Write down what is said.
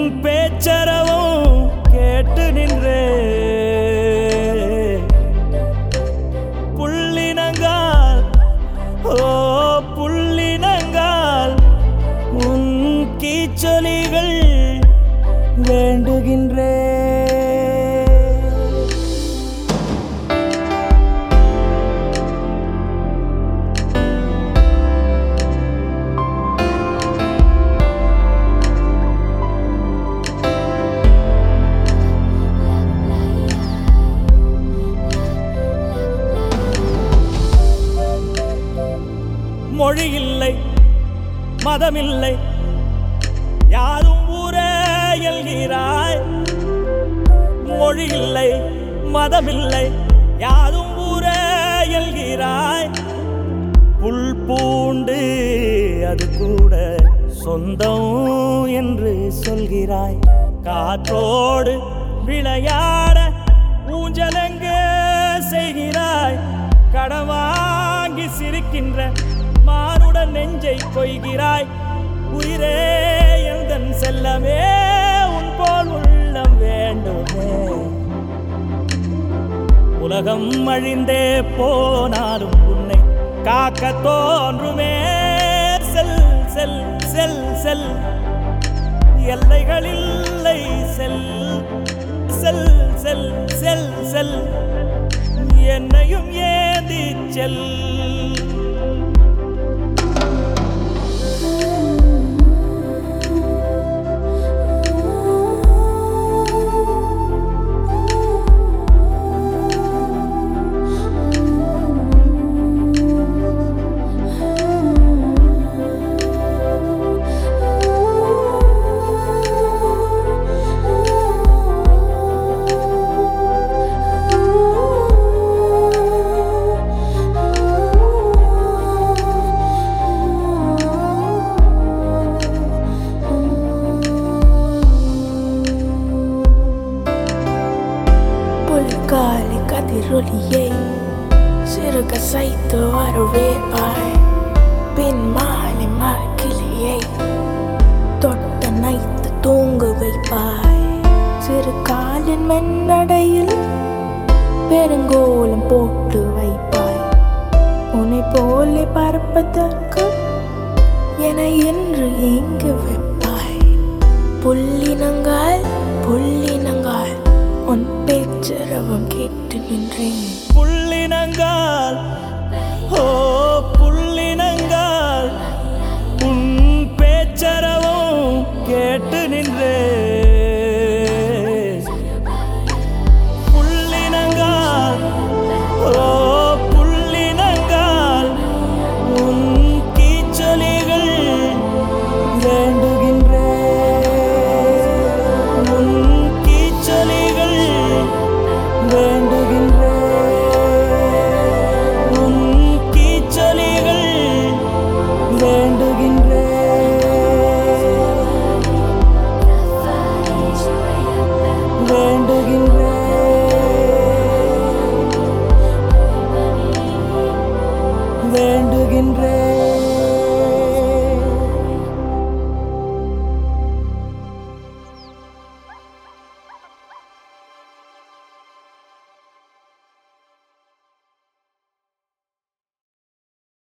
பேச்சரவும் கேட்டு நின்றே புள்ளினங்கால் ஓ புள்ளினங்கால் உன் கீச்சொலிகள் வேண்டுகின்றே மொழி இல்லை மதமில்லை யாரும் ஊரே எல்கிறாய் மொழி இல்லை மதமில்லை யாரும் ஊரே எல்கிறாய் புல் பூண்டு அது கூட சொந்தம் என்று சொல்கிறாய் காற்றோடு விளையாட ஊஞ்சலங்க செய்கிறாய் கடன் வாங்கி சிரிக்கின்ற மானுடன் நெஞ்சை கொய்கிறாய் உயிரே எந்தன் செல்லமே உன் போல் உள்ளம் வேண்டுமே உலகம் அழிந்தே போனாலும் உன்னை காக்க தோன்றுமே செல் செல் செல் செல் எல்லைகளில்லை செல் செல் செல் செல் செல் என்னையும் ஏந்தி செல் புலிகாலி கதிரொலியை சிறுக சைத்து வரவேற்பாய் பின் மாலை மரக்கிளியை தொட்ட நைத்து தூங்க வைப்பாய் சிறு காலின் மென்னடையில் பெருங்கோலம் போட்டு வைப்பாய் உன்னை போலே பறப்பதற்கு என என்று எங்கு வைப்பாய் புள்ளினங்கால் புள்ளினங்கால் உன் பேச்சரவம் கேட்டு நின்றேன் புள்ளினங்கால் ஓ